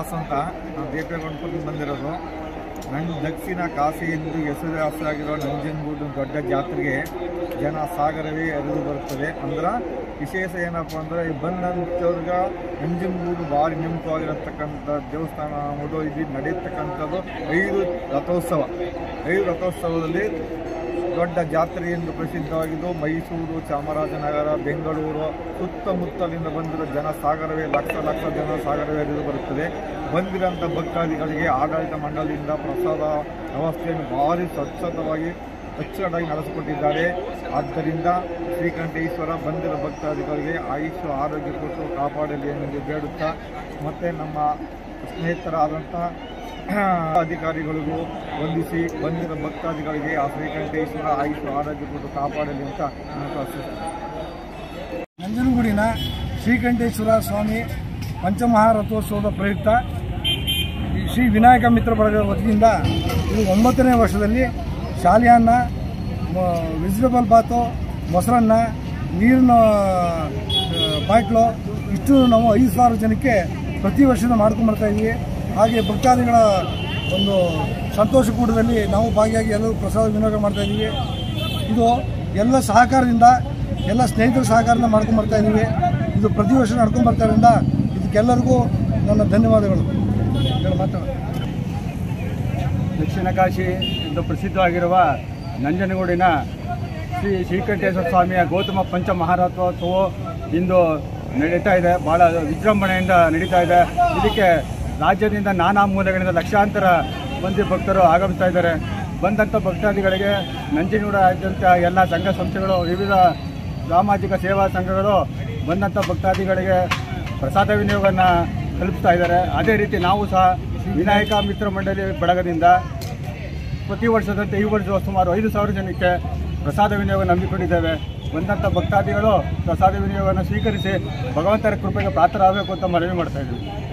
ಶ್ರೀನಿವಾಸ್ ಅಂತ ನಾವು ದೇಪೇಗೌಡಪುರದಿಂದ ಬಂದಿರೋದು ನನ್ನ ದಕ್ಷಿಣ ಕಾಶಿ ಎಂದು ಹೆಸರುವಾಸಿಯಾಗಿರೋ ನಂಜನಗೂಡು ದೊಡ್ಡ ಜಾತ್ರೆಗೆ ಜನ ಸಾಗರವೇ ಹರಿದು ಬರುತ್ತದೆ ಅಂದ್ರೆ ವಿಶೇಷ ಏನಪ್ಪ ಅಂದರೆ ಬಂದಂಥವ್ರಿಗೆ ನಂಜನಗೂಡು ಭಾರಿ ನೆಮ್ಮಕವಾಗಿರತಕ್ಕಂಥ ದೇವಸ್ಥಾನ ಅಂದ್ಬಿಟ್ಟು ಇಲ್ಲಿ ನಡೆಯತಕ್ಕಂಥದ್ದು ಐದು ರಥೋತ್ಸವ ಐದು ರಥೋತ್ಸವದಲ್ಲಿ ದೊಡ್ಡ ಜಾತ್ರೆ ಎಂದು ಪ್ರಸಿದ್ಧವಾಗಿದ್ದು ಮೈಸೂರು ಚಾಮರಾಜನಗರ ಬೆಂಗಳೂರು ಸುತ್ತಮುತ್ತಲಿಂದ ಬಂದಿರೋ ಜನ ಸಾಗರವೇ ಲಕ್ಷ ಲಕ್ಷ ಜನ ಸಾಗರವೇ ಹರಿದು ಬರುತ್ತದೆ ಬಂದಿರೋಂಥ ಭಕ್ತಾದಿಗಳಿಗೆ ಆಡಳಿತ ಮಂಡಳಿಯಿಂದ ಪ್ರಸಾದ ವ್ಯವಸ್ಥೆಯನ್ನು ಭಾರಿ ಸ್ವಚ್ಛತವಾಗಿ ಅಚ್ಚುಕಟ್ಟಾಗಿ ನಡೆಸಿಕೊಟ್ಟಿದ್ದಾರೆ ಆದ್ದರಿಂದ ಶ್ರೀಕಂಠೇಶ್ವರ ಬಂದಿರೋ ಭಕ್ತಾದಿಗಳಿಗೆ ಆಯುಷ್ಯ ಆರೋಗ್ಯ ಕೊಟ್ಟು ಕಾಪಾಡಲಿ ಎಂದು ಬೇಡುತ್ತಾ ಮತ್ತು ನಮ್ಮ ಸ್ನೇಹಿತರಾದಂಥ ಅಧಿಕಾರಿಗಳಿಗೂ ವಂದಿಸಿ ಬಂದಿರೋ ಭಕ್ತಾದಿಗಳಿಗೆ ಆ ಶ್ರೀಕಂಠೇಶ್ವರ ಆಯುಷ್ಯ ಆರೋಗ್ಯ ಕೊಟ್ಟು ಕಾಪಾಡಲಿ ಅಂತ ನಾನು ಪ್ರಾರ್ಥಿಸ್ತೇನೆ ನಂಜನಗೂಡಿನ ಶ್ರೀಕಂಠೇಶ್ವರ ಸ್ವಾಮಿ ಪಂಚಮಹಾರಥೋತ್ಸವದ ಪ್ರಯುಕ್ತ ಈ ಶ್ರೀ ವಿನಾಯಕ ಮಿತ್ರ ಬಳಗದ ವತಿಯಿಂದ ಇದು ಒಂಬತ್ತನೇ ವರ್ಷದಲ್ಲಿ ಶಾಲಿಯನ್ನ ವೆಜಿಟಬಲ್ ಬಾತು ಮೊಸರನ್ನ ನೀರಿನ ಬಾಟ್ಲು ಇಷ್ಟು ನಾವು ಐದು ಸಾವಿರ ಜನಕ್ಕೆ ಪ್ರತಿ ವರ್ಷದ ಮಾಡ್ಕೊಂಬರ್ತಾ ಇದ್ದೀವಿ ಹಾಗೆ ಭಕ್ತಾದಿಗಳ ಒಂದು ಸಂತೋಷ ಕೂಟದಲ್ಲಿ ನಾವು ಭಾಗಿಯಾಗಿ ಎಲ್ಲರೂ ಪ್ರಸಾದ ವಿನಿಯೋಗ ಮಾಡ್ತಾ ಇದ್ದೀವಿ ಇದು ಎಲ್ಲ ಸಹಕಾರದಿಂದ ಎಲ್ಲ ಸ್ನೇಹಿತರ ಸಹಕಾರದಿಂದ ಮಾಡ್ಕೊಂಡು ಬರ್ತಾ ಇದ್ದೀವಿ ಇದು ಪ್ರತಿ ವರ್ಷ ನಡ್ಕೊಂಡು ಬರ್ತಾ ಇರೋದ್ರಿಂದ ಇದಕ್ಕೆಲ್ಲರಿಗೂ ನನ್ನ ಧನ್ಯವಾದಗಳು ಹೇಳು ಮಾತಾಡು ದಕ್ಷಿಣ ಕಾಶಿ ಎಂದು ಪ್ರಸಿದ್ಧವಾಗಿರುವ ನಂಜನಗೂಡಿನ ಶ್ರೀ ಶ್ರೀಕಂಠೇಶ್ವರ ಸ್ವಾಮಿಯ ಗೌತಮ ಪಂಚ ಮಹಾರಥೋತ್ಸವ ಇಂದು ನಡೀತಾ ಇದೆ ಭಾಳ ವಿಜೃಂಭಣೆಯಿಂದ ನಡೀತಾ ಇದೆ ಇದಕ್ಕೆ ರಾಜ್ಯದಿಂದ ನಾನಾ ಮೂಲೆಗಳಿಂದ ಲಕ್ಷಾಂತರ ಮಂದಿ ಭಕ್ತರು ಆಗಮಿಸ್ತಾ ಇದ್ದಾರೆ ಬಂದಂಥ ಭಕ್ತಾದಿಗಳಿಗೆ ನಂಜನಗೂಡಾದ್ಯಂತ ಎಲ್ಲ ಸಂಘ ಸಂಸ್ಥೆಗಳು ವಿವಿಧ ಸಾಮಾಜಿಕ ಸೇವಾ ಸಂಘಗಳು ಬಂದಂಥ ಭಕ್ತಾದಿಗಳಿಗೆ ಪ್ರಸಾದ ವಿನಿಯೋಗವನ್ನು ಕಲ್ಪಿಸ್ತಾ ಇದ್ದಾರೆ ಅದೇ ರೀತಿ ನಾವು ಸಹ ವಿನಾಯಕ ಮಿತ್ರ ಮಂಡಳಿ ಬಳಗದಿಂದ ಪ್ರತಿ ವರ್ಷದಂತೆ ಈ ವರ್ಷ ಸುಮಾರು ಐದು ಸಾವಿರ ಜನಕ್ಕೆ ಪ್ರಸಾದ ವಿನಿಯೋಗ ನಂಬಿಕೊಂಡಿದ್ದೇವೆ ಬಂದಂಥ ಭಕ್ತಾದಿಗಳು ಪ್ರಸಾದ ವಿನಿಯೋಗವನ್ನು ಸ್ವೀಕರಿಸಿ ಭಗವಂತರ ಕೃಪೆಗೆ ಪಾತ್ರರಾಗಬೇಕು ಅಂತ ಮನವಿ ಮಾಡ್ತಾ ಇದ್ದೀವಿ